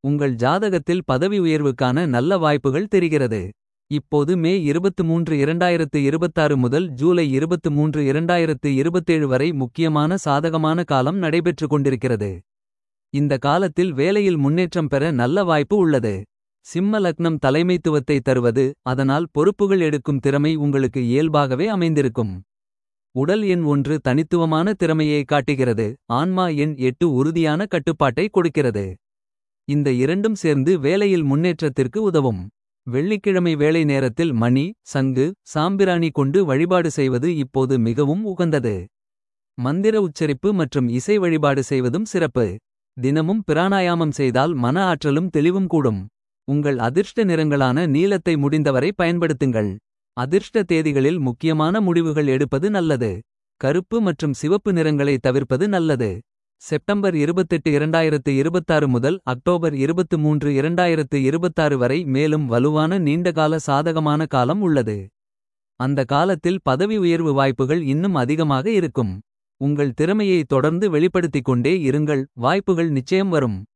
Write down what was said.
உங்கள் ஜாதகத்தில் பதவி உயர்வுக்கான நல்ல வாய்ப்புகள் தெரிகிறது. இப்போது மே 23 2026 முதல் ஜூலை 23 2027 வரை முக்கியமான சாதகமான காலம் நடைபெற்றுக் கொண்டிருக்கிறது. இந்த காலத்தில் வேலையில் முன்னேற்றம் பெற நல்ல வாய்ப்பு உள்ளது. சிம்ம லக்னம் தலைமைத்துவத்தை தருவது அதனால் பொறுப்புகள் எடுக்கும் திறமை உங்களுக்கு இயல்பாகவே அமைந்திருக்கும். உடல் எண் ஒன்று தனித்துவமான திறமையை காட்டுகிறது. ஆன்மா எண் எட்டு உறுதியான கட்டுப்பாட்டை கொடுக்கிறது. இந்த இரண்டும் சேர்ந்து வேலையில் முன்னேற்றத்திற்கு உதவும். வெள்ளிக்கிழமை வேலை நேரத்தில் மணி சங்கு சாம்பிராணி கொண்டு வழிபாடு செய்வது இப்போது மிகவும் உகந்தது. மந்திர உச்சரிப்பு மற்றும் இசை வழிபாடு செய்வதும் சிறப்பு. தினமும் பிராணாயாமம் செய்தால் மன ஆற்றலும் தெளிவும் கூடும். உங்கள் அதிர்ஷ்ட நிறங்களான நீலத்தை முடிந்தவரை பயன்படுத்துங்கள். அதிர்ஷ்ட தேதிகளில் முக்கியமான முடிவுகள் எடுப்பது நல்லது. கருப்பு மற்றும் சிவப்பு நிறங்களை தவிர்ப்பது நல்லது. செப்டம்பர் 28 2026 முதல் அக்டோபர் 23 2026 வரை மேலும் வலுவான நீண்டகால சாதகமான காலம் உள்ளது. அந்த காலத்தில் பதவி உயர்வு வாய்ப்புகள் இன்னும் அதிகமாக இருக்கும். உங்கள் திறமையை தொடர்ந்து வெளிப்படுத்திக் கொண்டே இருங்கள் வாய்ப்புகள் நிச்சயம் வரும்.